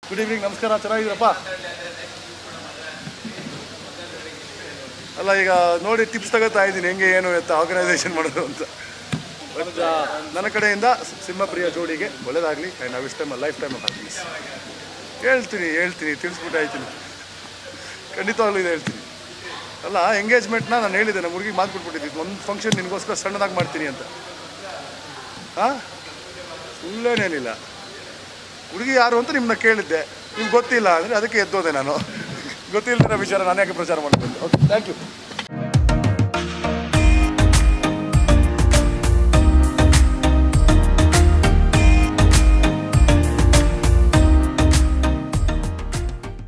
good evening ನಮಸ್ಕಾರ ಚೆನ್ನಾಗಿದ್ದೀರಪ್ಪ ಅಲ್ಲ ಈಗ ನೋಡಿ ಟಿಪ್ಸ್ ತಗೋತಾ ಇದ್ದೀನಿ ಹೆಂಗೆ ಏನು ಅಂತ ಆರ್ಗನೈಸೇಷನ್ ಮಾಡೋದು ಅಂತ ಬಟ್ ನನ್ನ ಕಡೆಯಿಂದ ಸಿಂಹಪ್ರಿಯ ಜೋಡಿಗೆ ಒಳ್ಳೇದಾಗಲಿ and I wish time life time of happiness ಹೇಳ್ತೀನಿ ಹೇಳ್ತೀನಿ ತಿಳಿಸ್ಬಿಟ್ಟು ಆಯ್ತೀನಿ ಖಂಡಿತವಾಗ್ಲೂ ಇದು ಹೇಳ್ತೀನಿ ಅಲ್ಲ ಎಂಗೇಜ್ಮೆಂಟ್ನ ನಾನು ಹೇಳಿದ್ದೆ ನಮ್ಮ ಹುಡುಗಿಗೆ ಮಾತು ಕೊಟ್ಬಿಟ್ಟಿದ್ದೀನಿ ಒಂದು ಫಂಕ್ಷನ್ ನಿನಗೋಸ್ಕರ ಸಣ್ಣದಾಗಿ ಮಾಡ್ತೀನಿ ಅಂತ ಹಾಂ ಸುಳ್ಳೇನೇನಿಲ್ಲ ಹುಡುಗಿ ಯಾರು ಅಂತ ನಿಮ್ಮನ್ನ ಕೇಳಿದ್ದೆ ನಿಮ್ಗೆ ಗೊತ್ತಿಲ್ಲ ಅಂದರೆ ಅದಕ್ಕೆ ಎದ್ದೋದೆ ನಾನು ಗೊತ್ತಿಲ್ಲದಿರೋ ವಿಚಾರ ನಾನು ಯಾಕೆ ಪ್ರಚಾರ ಮಾಡಬೇಕು ಓಕೆ ಥ್ಯಾಂಕ್ ಯು